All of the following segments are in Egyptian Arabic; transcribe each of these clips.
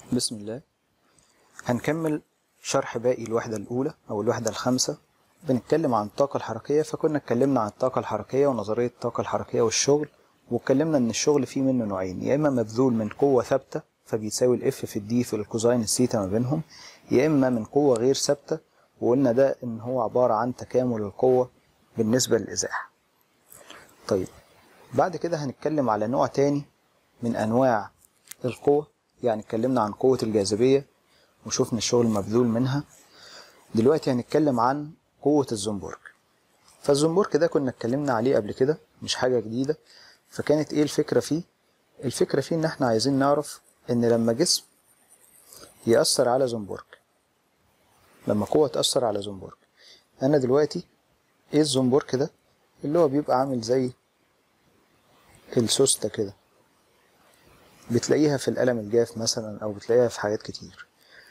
بسم الله هنكمل شرح باقي الوحدة الأولى أو الوحدة الخامسة بنتكلم عن الطاقة الحركية فكنا اتكلمنا عن الطاقة الحركية ونظرية الطاقة الحركية والشغل واتكلمنا إن الشغل فيه منه نوعين يا إما مبذول من قوة ثابتة فبيساوي الإف في الدي في الكوزاين الثيتا ما بينهم يا إما من قوة غير ثابتة وقلنا ده إن هو عبارة عن تكامل القوة بالنسبة للإزاحة طيب بعد كده هنتكلم على نوع تاني من أنواع القوة يعني اتكلمنا عن قوة الجاذبية وشوفنا الشغل المبذول منها دلوقتي هنتكلم عن قوة الزنبرك فالزنبرك ده كنا اتكلمنا عليه قبل كده مش حاجة جديدة فكانت ايه الفكرة فيه الفكرة فيه ان احنا عايزين نعرف ان لما جسم يأثر على زنبرك لما قوة تأثر على زنبرك انا دلوقتي ايه الزنبرك ده اللي هو بيبقى عامل زي السوستة كده بتلاقيها في القلم الجاف مثلا او بتلاقيها في حاجات كتير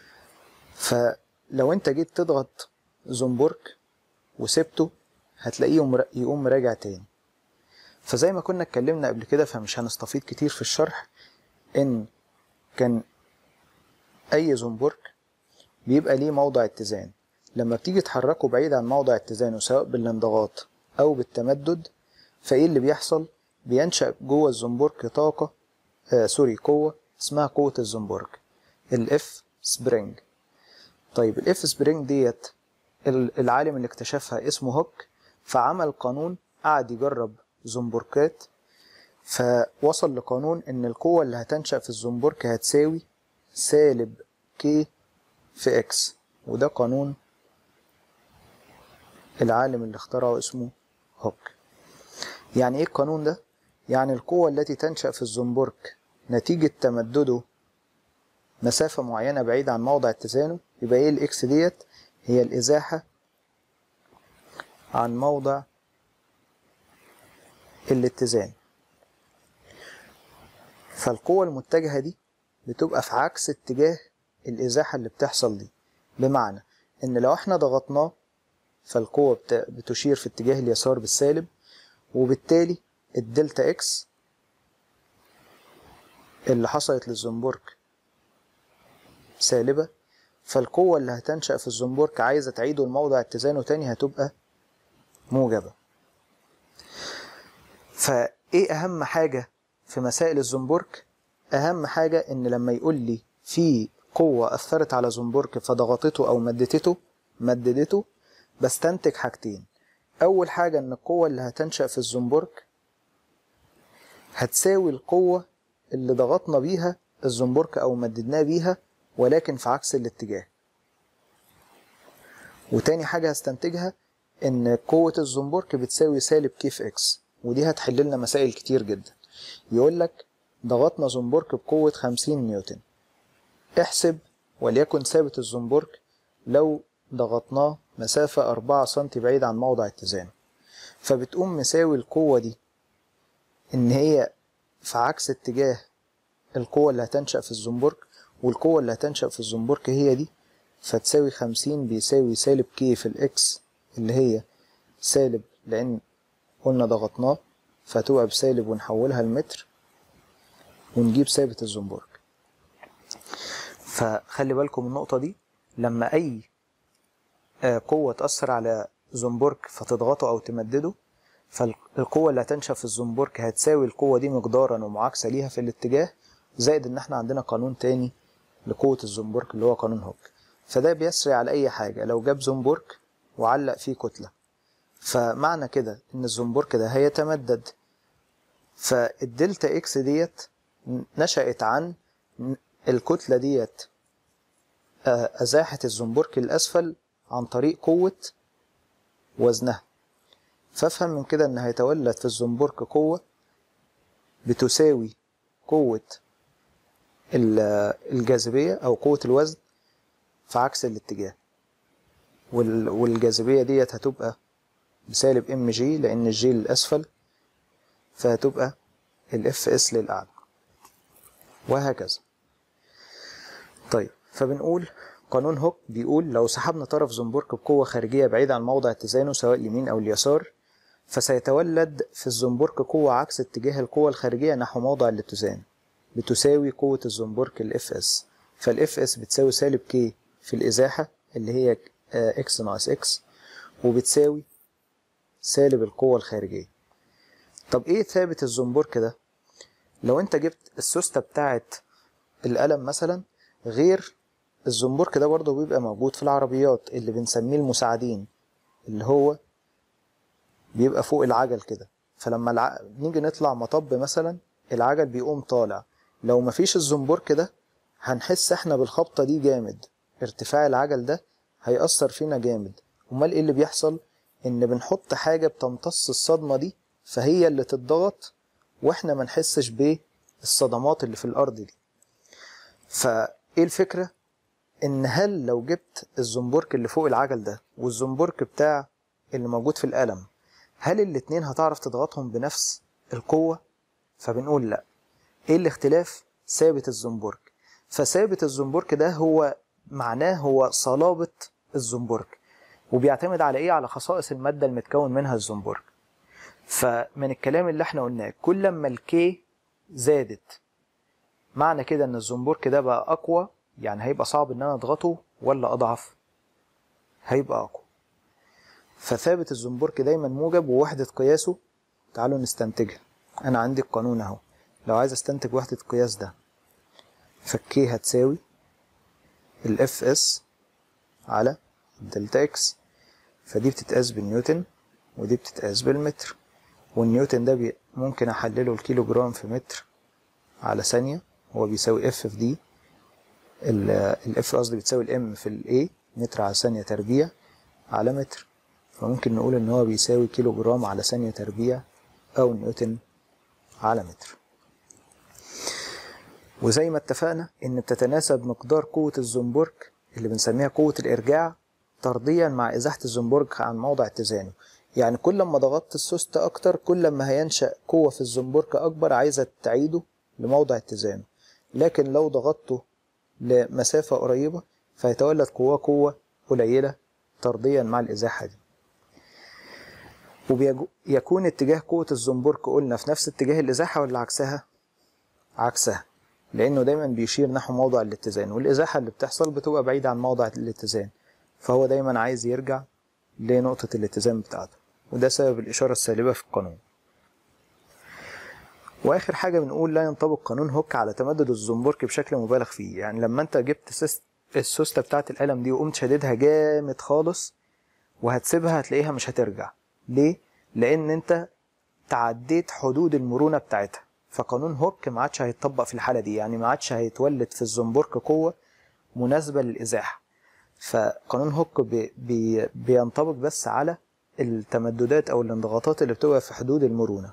فلو انت جيت تضغط زنبرك وسبته هتلاقيه يقوم- يقوم راجع تاني فزي ما كنا اتكلمنا قبل كده فمش هنستفيد كتير في الشرح ان كان اي زنبرك بيبقى ليه موضع اتزان لما بتيجي تحركه بعيد عن موضع اتزانه سواء بالانضغاط او بالتمدد فايه اللي بيحصل بينشأ جوه الزنبرك طاقة آه سوري قوة اسمها قوة الزنبرك الاف سبرينج طيب الاف سبرينج ديت ال- العالم اللي اكتشفها اسمه هوك فعمل قانون قعد يجرب زنبركات فوصل لقانون ان القوة اللي هتنشأ في الزنبرك هتساوي سالب كي في اكس وده قانون العالم اللي اخترعه اسمه هوك يعني ايه القانون ده يعني القوة التي تنشأ في الزنبرك نتيجة تمدده مسافة معينة بعيد عن موضع اتزانه يبقى ايه الاكس ديت هي الازاحة عن موضع الاتزان فالقوة المتجهة دي بتبقى في عكس اتجاه الازاحة اللي بتحصل دي بمعنى ان لو احنا ضغطناه فالقوة بت- بتشير في اتجاه اليسار بالسالب وبالتالي الدلتا اكس اللي حصلت للزنبرك سالبة فالقوة اللي هتنشأ في الزنبرك عايزة تعيده لموضع اتزانه تاني هتبقى موجبة فايه اهم حاجة في مسائل الزنبرك اهم حاجة ان لما يقول لي في قوة اثرت على زنبرك فضغطته او مددته مددته بستنتج حاجتين اول حاجة ان القوة اللي هتنشأ في الزنبرك هتساوي القوة اللي ضغطنا بيها الزنبرك او مددناه بيها ولكن في عكس الاتجاه وتاني حاجة هستنتجها ان قوة الزنبرك بتساوي سالب كيف اكس ودي هتحل لنا مسائل كتير جدا يقول لك ضغطنا زنبرك بقوة 50 نيوتن احسب وليكن ثابت الزنبرك لو ضغطناه مسافة 4 سنتي بعيد عن موضع اتزانه فبتقوم مساوي القوة دي ان هي في عكس اتجاه القوة اللي هتنشأ في الزنبرك والقوة اللي هتنشأ في الزنبرك هي دي فتساوي خمسين بيساوي سالب كي في الإكس اللي هي سالب لأن قلنا ضغطناه فتبقى بسالب ونحولها لمتر ونجيب ثابت الزنبرك فخلي بالكم من النقطة دي لما أي آه، قوة تأثر على زنبرك فتضغطه أو تمدده فالقوة اللي هتنشأ في الزنبرك هتساوي القوة دي مقدارا ومعاكسة ليها في الاتجاه زائد إن احنا عندنا قانون تاني لقوة الزنبرك اللي هو قانون هوك فده بيسري على أي حاجة لو جاب زنبرك وعلق فيه كتلة فمعنى كده إن الزنبرك ده هيتمدد فالدلتا إكس ديت نشأت عن الكتلة ديت آه، أزاحت الزنبرك الأسفل عن طريق قوة وزنها فافهم من كده ان هيتولد في الزنبرك قوة بتساوي قوة ال- الجاذبية او قوة الوزن في عكس الاتجاه وال- والجاذبية ديت هتبقى بسالب ام جي لان الجي للاسفل فهتبقى الاف اس للاعلى وهكذا طيب فبنقول قانون هوك بيقول لو سحبنا طرف زنبرك بقوة خارجية بعيدة عن موضع اتزانه سواء اليمين أو اليسار فسيتولد في الزنبرك قوة عكس اتجاه القوة الخارجية نحو موضع الاتزان بتساوي قوة الزنبرك ال Fs فالاف اس بتساوي سالب كي في الازاحه اللي هي اكس ناقص اكس وبتساوي سالب القوه الخارجيه طب ايه ثابت الزنبرك ده لو انت جبت السوسته بتاعه القلم مثلا غير الزنبرك ده برضه بيبقى موجود في العربيات اللي بنسميه المساعدين اللي هو بيبقى فوق العجل كده فلما الع... نيجي نطلع مطب مثلا العجل بيقوم طالع لو مفيش الزنبرك ده هنحس احنا بالخبطة دي جامد ارتفاع العجل ده هيأثر فينا جامد امال ايه اللي بيحصل ان بنحط حاجة بتمتص الصدمة دي فهي اللي تتضغط واحنا ما نحسش بالصدمات اللي في الارض دي فايه الفكرة ان هل لو جبت الزنبرك اللي فوق العجل ده والزنبرك بتاع اللي موجود في القلم هل الاتنين هتعرف تضغطهم بنفس القوة فبنقول لا ايه الاختلاف ثابت الزنبرك فثابت الزنبرك ده هو معناه هو صلابة الزنبرك وبيعتمد على ايه على خصائص المادة المتكون منها الزنبرك فمن الكلام اللي احنا قلناه كل ما الكي زادت معنى كده ان الزنبرك ده بقى اقوى يعني هيبقى صعب ان انا اضغطه ولا اضعف هيبقى اقوى فثابت الزنبرك دايما موجب ووحدة قياسه تعالوا نستنتجها انا عندي القانون اهو لو عايز استنتج وحدة القياس ده فالكي هتساوي الاف اس على الدلتا اكس فدي بتتقاس بالنيوتن ودي بتتقاس بالمتر والنيوتن ده بي ممكن احلله الكيلو جرام في متر على ثانية هو بيساوي اف في دي الاف قصدي بتساوي الام في الاي متر على ثانية تربيع على متر فممكن نقول ان هو بيساوي كيلو جرام على ثانية تربيع او نيوتن على متر وزي ما اتفقنا ان بتتناسب مقدار قوة الزنبرك اللي بنسميها قوة الارجاع طرديا مع ازاحة الزنبرك عن موضع اتزانه يعني كل ما ضغطت السوست اكتر كل ما هينشأ قوة في الزنبرك اكبر عايزة تعيده لموضع اتزانه لكن لو ضغطته لمسافة قريبة فيتولد قوة قوة قليلة طرديا مع الازاحة دي وبيكون اتجاه قوة الزنبرك قلنا في نفس اتجاه الازاحة ولا عكسها عكسها لانه دايما بيشير نحو موضع الاتزان والازاحة اللي بتحصل بتبقى بعيدة عن موضع الاتزان فهو دايما عايز يرجع لنقطة الاتزان بتاعته وده سبب الإشارة السالبة في القانون وآخر حاجة بنقول لا ينطبق قانون هوك على تمدد الزنبرك بشكل مبالغ فيه يعني لما أنت جبت السوستة بتاعة القلم دي وقمت شديدها جامد خالص وهتسيبها هتلاقيها مش هترجع ليه؟ لأن أنت تعديت حدود المرونة بتاعتها فقانون هوك ما عادش هيتطبق في الحالة دي يعني ما عادش هيتولد في الزنبرك قوة مناسبة للإزاحة فقانون هوك بي بي بينطبق بس على التمددات او الانضغاطات اللي بتبقى في حدود المرونة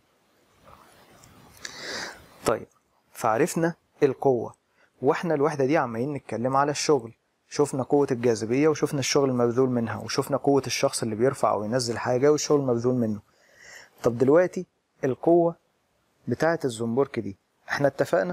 طيب فعرفنا القوة واحنا الوحدة دي عمالين نتكلم على الشغل شفنا قوة الجاذبية وشفنا الشغل المبذول منها وشفنا قوة الشخص اللي بيرفع او ينزل حاجة والشغل المبذول منه طب دلوقتي القوة بتاعة الزنبرك دي احنا اتفقنا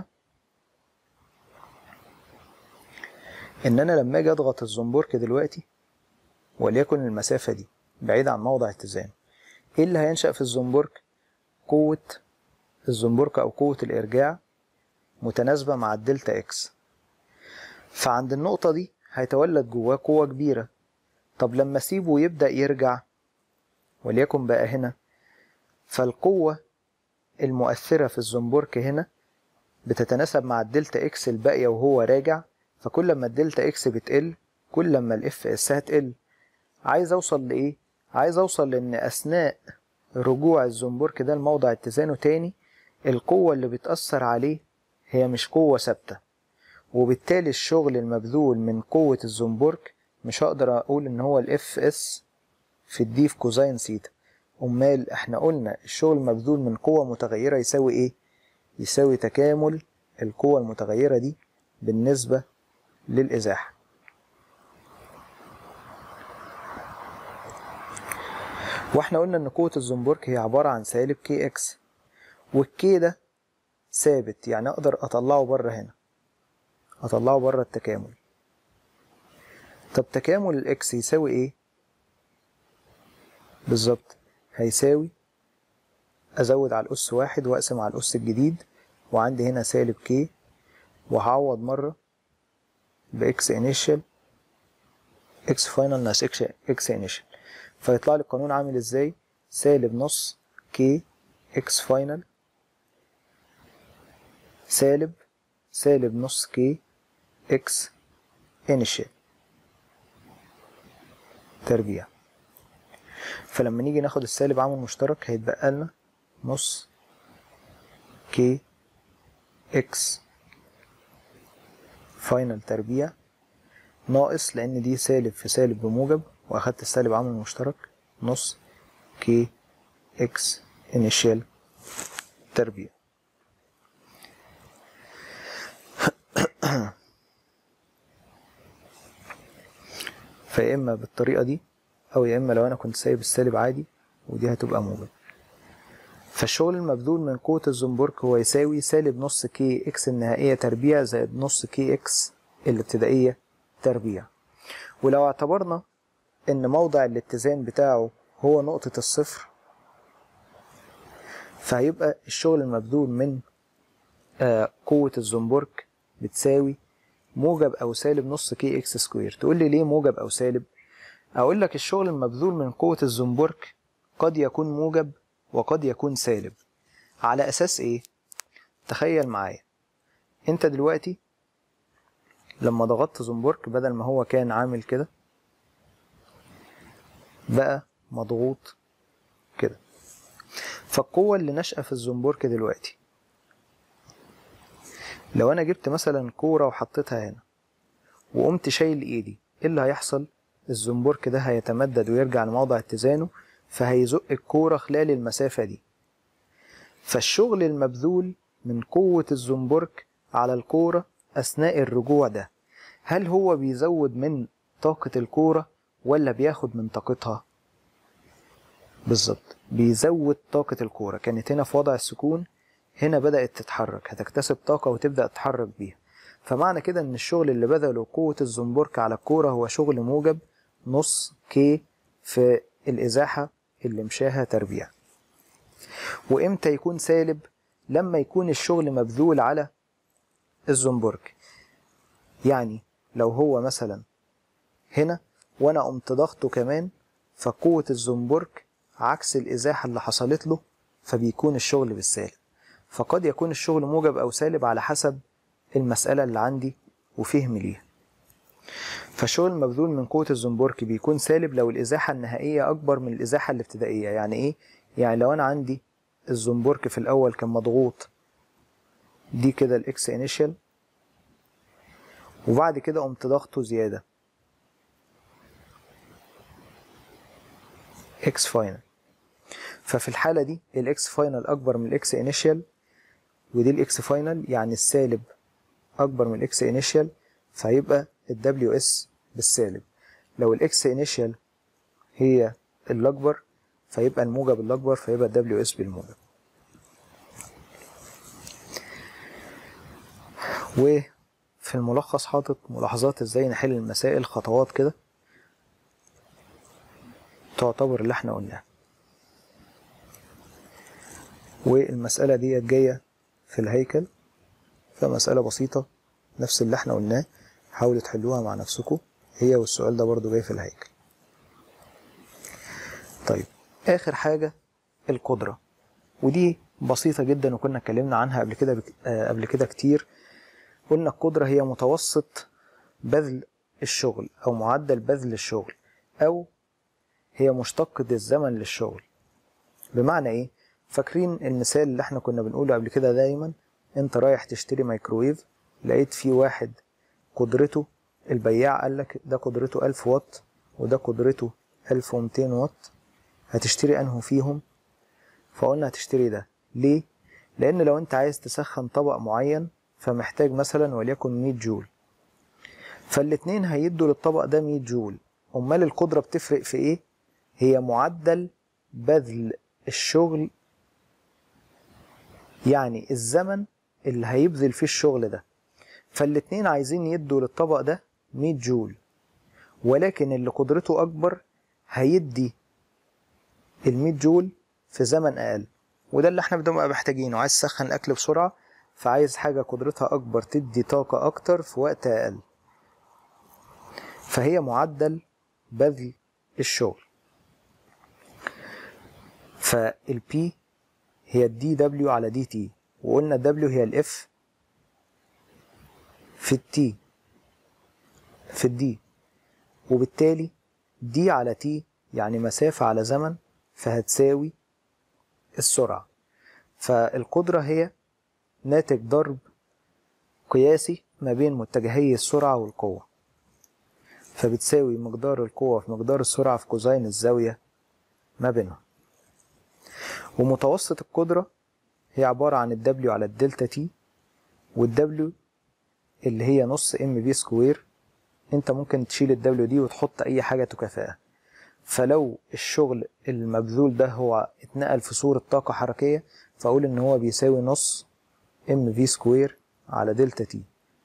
ان انا لما اجي اضغط الزنبرك دلوقتي وليكن المسافة دي بعيد عن موضع اتزان ايه اللي هينشأ في الزنبرك قوة الزنبرك او قوة الارجاع متناسبة مع الدلتا اكس فعند النقطة دي هيتولد جواه قوة كبيرة طب لما اسيبه يبدأ يرجع وليكن بقى هنا فالقوة المؤثرة في الزنبرك هنا بتتناسب مع الدلتا اكس الباقية وهو راجع فكل ما الدلتا اكس بتقل كل ما الاف اس هتقل عايز اوصل لايه عايز اوصل لان اثناء رجوع الزنبرك ده لموضع اتزانه تاني القوة اللي بتأثر عليه هي مش قوة ثابتة وبالتالي الشغل المبذول من قوة الزنبرك مش هقدر اقول ان هو الاف اس في الدي في كوزين سيتا امال احنا قلنا الشغل المبذول من قوة متغيرة يساوي ايه يساوي تكامل القوة المتغيرة دي بالنسبة للإزاحة واحنا قلنا ان قوة الزنبرك هي عبارة عن سالب كي اكس والكي ده ثابت يعني اقدر اطلعه بره هنا اطلعه بره التكامل طب تكامل الاكس يساوي ايه بالظبط هيساوي ازود على الاس واحد واقسم على الاس الجديد وعندي هنا سالب كي وهعوض مرة بإكس initial إكس فاينل ناقص إكس إكس initial فيطلع لي القانون عامل إزاي؟ سالب نص كي إكس فاينل سالب سالب نص كي إكس initial تربيع فلما نيجي ناخد السالب عامل مشترك هيتبقى لنا نص كي اكس فاينل تربيع ناقص لان دي سالب في سالب بموجب واخدت السالب عامل مشترك نص كي اكس انيشال تربيع فيا اما بالطريقه دي او يا اما لو انا كنت سايب السالب عادي ودي هتبقى موجب فالشغل المبذول من قوة الزنبرك هو يساوي سالب نص كي اكس النهائية تربيع زائد نص كي اكس الابتدائية تربيع ولو اعتبرنا ان موضع الاتزان بتاعه هو نقطة الصفر فهيبقى الشغل المبذول من آه قوة الزنبرك بتساوي موجب او سالب نص كي اكس سكوير تقول لي ليه موجب او سالب اقول لك الشغل المبذول من قوة الزنبرك قد يكون موجب وقد يكون سالب على اساس ايه تخيل معايا انت دلوقتي لما ضغطت زنبرك بدل ما هو كان عامل كده بقى مضغوط كده فالقوة اللي ناشئة في الزنبرك دلوقتي لو انا جبت مثلا كورة وحطيتها هنا وقمت شايل ايدي ايه اللي هيحصل الزنبرك ده هيتمدد ويرجع لموضع اتزانه فهيزق الكورة خلال المسافة دي فالشغل المبذول من قوة الزنبرك على الكورة أثناء الرجوع ده هل هو بيزود من طاقة الكورة ولا بياخد من طاقتها؟ بالظبط بيزود طاقة الكورة كانت هنا في وضع السكون هنا بدأت تتحرك هتكتسب طاقة وتبدأ تتحرك بيها فمعنى كده ان الشغل اللي بذله قوة الزنبرك على الكورة هو شغل موجب نص كي في الإزاحة اللي مشاها تربيع وإمتى يكون سالب لما يكون الشغل مبذول على الزنبرك يعني لو هو مثلا هنا وأنا قمت ضغطه كمان فقوة الزنبرك عكس الإزاحة اللي حصلت له فبيكون الشغل بالسالب فقد يكون الشغل موجب أو سالب على حسب المسألة اللي عندي وفهمي ليها فالشغل المبذول من قوة الزنبرك بيكون سالب لو الإزاحة النهائية أكبر من الإزاحة الابتدائية يعني إيه؟ يعني لو أنا عندي الزنبرك في الأول كان مضغوط دي كده الإكس إنيشال وبعد كده قمت ضغطه زيادة إكس فاينل ففي الحالة دي الإكس فاينل أكبر من الإكس إنيشال ودي الإكس فاينل يعني السالب أكبر من الإكس إنيشال فهيبقى ال WS بالسالب لو الإكس إنيشال هي الأكبر فيبقى الموجب الأكبر فيبقى ال WS بالموجب وفي الملخص حاطط ملاحظات ازاي نحل المسائل خطوات كده تعتبر اللي احنا قلناه والمسألة دي جاية في الهيكل فمسألة بسيطة نفس اللي احنا قلناه حاولوا تحلوها مع نفسكم هي والسؤال ده برضو جاي في الهيكل طيب آخر حاجة القدرة ودي بسيطة جدا وكنا اتكلمنا عنها قبل كده بك... آه قبل كده كتير قلنا القدرة هي متوسط بذل الشغل أو معدل بذل الشغل أو هي مشتقة الزمن للشغل بمعنى إيه؟ فاكرين المثال اللي احنا كنا بنقوله قبل كده دايما انت رايح تشتري مايكرويف لقيت في واحد قدرته البياع قال لك ده قدرته 1000 واط وده قدرته 1200 واط هتشتري انه فيهم فقلنا هتشتري ده ليه لان لو انت عايز تسخن طبق معين فمحتاج مثلا وليكن 100 جول فالاتنين هيدوا للطبق ده 100 جول امال القدره بتفرق في ايه هي معدل بذل الشغل يعني الزمن اللي هيبذل فيه الشغل ده فالاتنين عايزين يدوا للطبق ده 100 جول ولكن اللي قدرته أكبر هيدي ال 100 جول في زمن أقل وده اللي احنا بنبقى محتاجينه عايز تسخن الأكل بسرعة فعايز حاجة قدرتها أكبر تدي طاقة أكتر في وقت أقل فهي معدل بذل الشغل فالبي هي الدي دبليو على دي تي وقلنا دبليو هي الاف في التي في الدي وبالتالي دي على تي يعني مسافة على زمن فهتساوي السرعة فالقدرة هي ناتج ضرب قياسي ما بين متجهي السرعة والقوة فبتساوي مقدار القوة في مقدار السرعة في كوزين الزاوية ما بينهم ومتوسط القدرة هي عبارة عن الدبليو على الدلتا تي والدبليو اللي هي نص ام في سكوير انت ممكن تشيل الدبليو دي وتحط اي حاجة تكافئها فلو الشغل المبذول ده هو اتنقل في صورة طاقة حركية فأقول إن هو بيساوي نص ام في سكوير على دلتا تي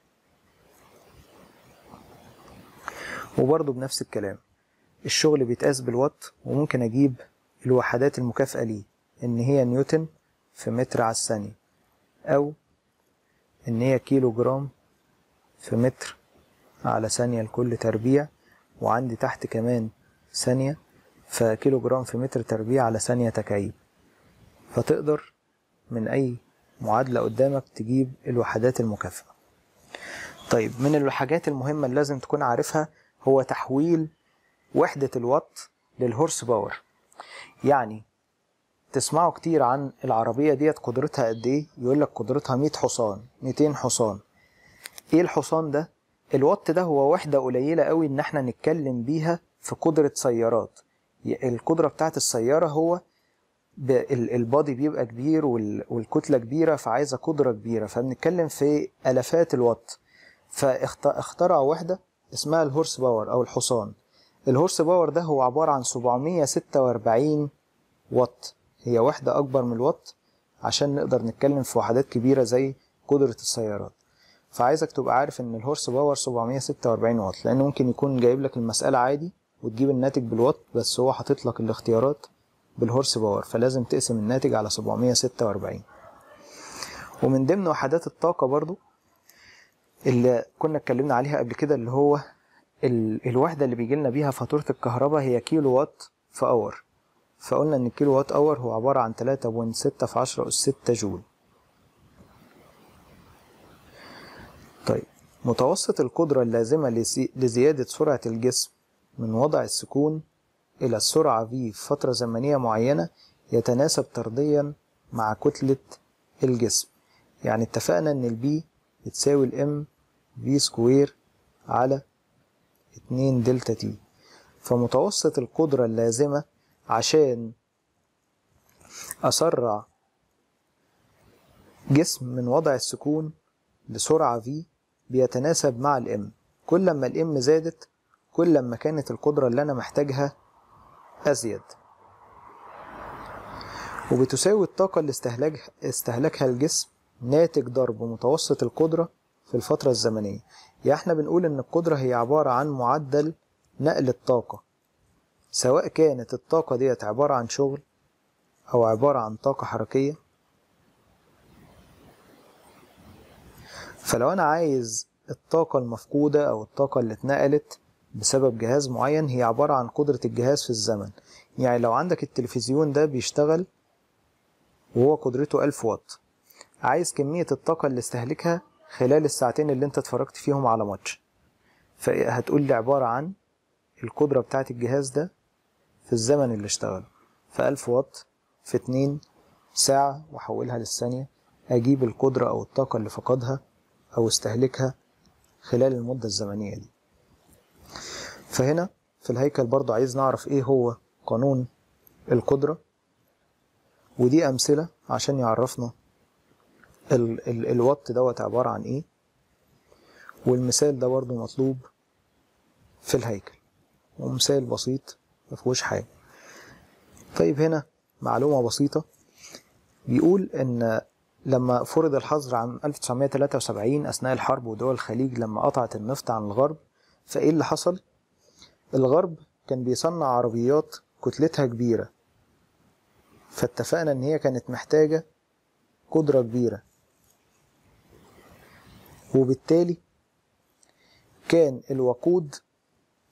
وبرضه بنفس الكلام الشغل بيتقاس بالوات وممكن أجيب الوحدات المكافئة ليه إن هي نيوتن في متر على الثانية أو إن هي كيلو جرام في متر على ثانية لكل تربيع وعندي تحت كمان ثانية فكيلو جرام في متر تربيع على ثانية تكعيب فتقدر من أي معادلة قدامك تجيب الوحدات المكافئة طيب من الحاجات المهمة اللي لازم تكون عارفها هو تحويل وحدة الوات للهورس باور يعني تسمعوا كتير عن العربية ديت قدرتها قد ايه يقول لك قدرتها 100 حصان 200 حصان ايه الحصان ده الوات ده هو وحدة قليلة قوي ان احنا نتكلم بيها في قدرة سيارات القدرة بتاعت السيارة هو البادي بيبقى كبير والكتلة كبيرة فعايزة قدرة كبيرة فبنتكلم في ألفات الوات فاخترعوا وحدة اسمها الهورس باور أو الحصان الهورس باور ده هو عبارة عن 746 واط هي وحدة أكبر من الوات عشان نقدر نتكلم في وحدات كبيرة زي قدرة السيارات فعايزك تبقى عارف ان الهورس باور 746 واط لان ممكن يكون جايب لك المسألة عادي وتجيب الناتج بالوات بس هو حاطط لك الاختيارات بالهورس باور فلازم تقسم الناتج على 746 ومن ضمن وحدات الطاقة برضو اللي كنا اتكلمنا عليها قبل كده اللي هو ال... الوحدة اللي بيجي لنا بيها فاتورة الكهرباء هي كيلو وات في اور فقلنا ان الكيلو وات اور هو عبارة عن 3.6 في 10 أس 6 جول طيب متوسط القدرة اللازمة لزيادة سرعة الجسم من وضع السكون إلى السرعة v في فترة زمنية معينة يتناسب طرديا مع كتلة الجسم يعني اتفقنا إن البي بتساوي الام في سكوير على اتنين دلتا تي فمتوسط القدرة اللازمة عشان أسرع جسم من وضع السكون لسرعة v بيتناسب مع الام كل ما الام زادت كل ما كانت القدرة اللي أنا محتاجها أزيد وبتساوي الطاقة اللي استهلكها, استهلكها الجسم ناتج ضرب متوسط القدرة في الفترة الزمنية يعني احنا بنقول ان القدرة هي عبارة عن معدل نقل الطاقة سواء كانت الطاقة ديت عبارة عن شغل أو عبارة عن طاقة حركية فلو أنا عايز الطاقة المفقودة أو الطاقة اللي اتنقلت بسبب جهاز معين هي عبارة عن قدرة الجهاز في الزمن يعني لو عندك التلفزيون ده بيشتغل وهو قدرته ألف واط عايز كمية الطاقة اللي استهلكها خلال الساعتين اللي انت اتفرجت فيهم على ماتش فهتقول لي عبارة عن القدرة بتاعت الجهاز ده في الزمن اللي اشتغله فألف واط في اتنين ساعة وأحولها للثانية أجيب القدرة أو الطاقة اللي فقدها أو استهلكها خلال المدة الزمنية دي فهنا في الهيكل برضو عايز نعرف ايه هو قانون القدرة ودي أمثلة عشان يعرفنا ال ال الوات دوت عبارة عن ايه والمثال ده برضو مطلوب في الهيكل ومثال بسيط مفيهوش حاجة طيب هنا معلومة بسيطة بيقول ان لما فرض الحظر عام 1973 أثناء الحرب ودول الخليج لما قطعت النفط عن الغرب فإيه اللي حصل؟ الغرب كان بيصنع عربيات كتلتها كبيرة فاتفقنا إن هي كانت محتاجة قدرة كبيرة وبالتالي كان الوقود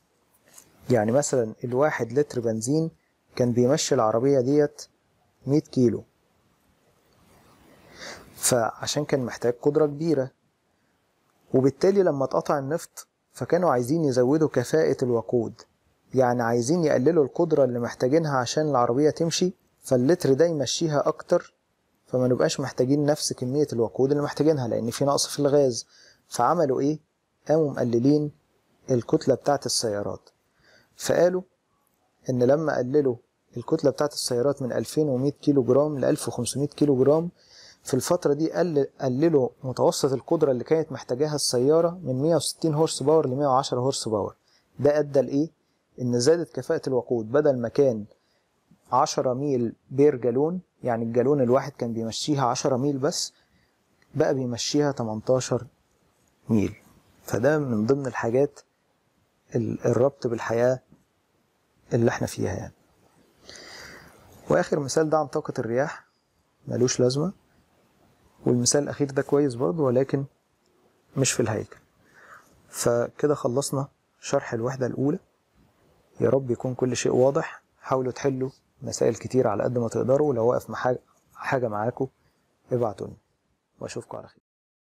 يعني مثلا الواحد لتر بنزين كان بيمشي العربية ديت 100 كيلو فعشان كان محتاج قدرة كبيرة وبالتالي لما اتقطع النفط فكانوا عايزين يزودوا كفاءة الوقود يعني عايزين يقللوا القدرة اللي محتاجينها عشان العربية تمشي فاللتر ده يمشيها أكتر فما نبقاش محتاجين نفس كمية الوقود اللي محتاجينها لأن في نقص في الغاز فعملوا إيه؟ قاموا مقللين الكتلة بتاعت السيارات فقالوا إن لما قللوا الكتلة بتاعت السيارات من 2100 كيلو جرام ل 1500 كيلو جرام في الفترة دي قل قللوا متوسط القدرة اللي كانت محتاجاها السيارة من 160 هورس باور ل 110 هورس باور ده أدى لإيه؟ إن زادت كفاءة الوقود بدل ما كان 10 ميل بير جالون يعني الجالون الواحد كان بيمشيها 10 ميل بس بقى بيمشيها 18 ميل فده من ضمن الحاجات الربط بالحياة اللي احنا فيها يعني واخر مثال ده عن طاقة الرياح ملوش لازمة والمثال الأخير ده كويس برضه ولكن مش في الهيكل فكده خلصنا شرح الوحدة الأولى يا رب يكون كل شيء واضح حاولوا تحلوا مسائل كتير على قد ما تقدروا لو واقف مع حاجة معاكم ابعتوني واشوفكم على خير